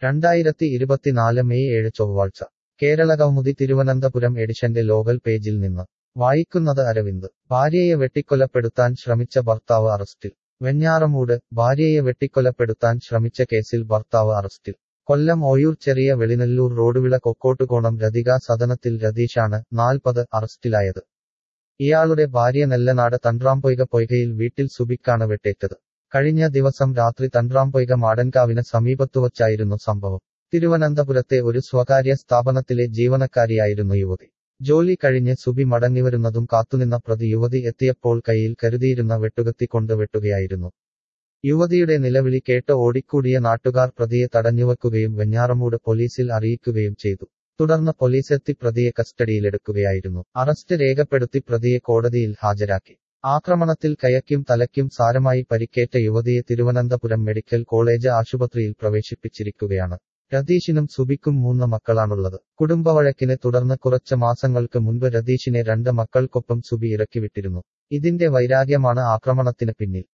രണ്ടായിരത്തി ഇരുപത്തിനാല് മെയ് ഏഴ് ചൊവ്വാഴ്ച കേരളകൗമുദി തിരുവനന്തപുരം എഡിഷന്റെ ലോകൽ പേജിൽ നിന്ന് വായിക്കുന്നത് അരവിന്ദ് ഭാര്യയെ വെട്ടിക്കൊലപ്പെടുത്താൻ ശ്രമിച്ച ഭർത്താവ് അറസ്റ്റിൽ വെഞ്ഞാറമൂട് ഭാര്യയെ വെട്ടിക്കൊലപ്പെടുത്താൻ ശ്രമിച്ച കേസിൽ ഭർത്താവ് അറസ്റ്റിൽ കൊല്ലം ഓയൂർ ചെറിയ വെളിനല്ലൂർ റോഡുവിള കൊക്കോട്ടുകോണം രതിക സദനത്തിൽ രതീഷാണ് നാൽപ്പത് അറസ്റ്റിലായത് ഇയാളുടെ ഭാര്യ നെല്ലനാട് തണ്ട്രാംപൊയ്ക പൊയ്കയിൽ വീട്ടിൽ സുബിക്കാണ് വെട്ടേറ്റത് കഴിഞ്ഞ ദിവസം രാത്രി തണ്ട്രാംപൊയ്ക മാടൻകാവിന് സമീപത്തുവച്ചായിരുന്നു സംഭവം തിരുവനന്തപുരത്തെ ഒരു സ്വകാര്യ സ്ഥാപനത്തിലെ ജീവനക്കാരിയായിരുന്നു യുവതി ജോലി കഴിഞ്ഞ് സുബി മടങ്ങിവരുന്നതും കാത്തുനിന്ന പ്രതി യുവതി എത്തിയപ്പോൾ കയ്യിൽ കരുതിയിരുന്ന വെട്ടുകത്തി കൊണ്ട് വെട്ടുകയായിരുന്നു യുവതിയുടെ നിലവിളി കേട്ട് ഓടിക്കൂടിയ നാട്ടുകാർ പ്രതിയെ തടഞ്ഞുവെക്കുകയും വെഞ്ഞാറമൂട് പോലീസിൽ അറിയിക്കുകയും ചെയ്തു തുടർന്ന് പോലീസെത്തി പ്രതിയെ കസ്റ്റഡിയിലെടുക്കുകയായിരുന്നു അറസ്റ്റ് രേഖപ്പെടുത്തി പ്രതിയെ കോടതിയിൽ ഹാജരാക്കി ആക്രമണത്തിൽ കയക്കും തലയ്ക്കും സാരമായി പരിക്കേറ്റ യുവതിയെ തിരുവനന്തപുരം മെഡിക്കൽ കോളേജ് ആശുപത്രിയിൽ പ്രവേശിപ്പിച്ചിരിക്കുകയാണ് രതീഷിനും സുബിക്കും മൂന്ന് മക്കളാണുള്ളത് കുടുംബവഴക്കിനെ തുടർന്ന് കുറച്ച് മാസങ്ങൾക്ക് മുൻപ് രതീഷിനെ രണ്ട് മക്കൾക്കൊപ്പം സുബി ഇറക്കിവിട്ടിരുന്നു ഇതിന്റെ വൈരാഗ്യമാണ് ആക്രമണത്തിന് പിന്നിൽ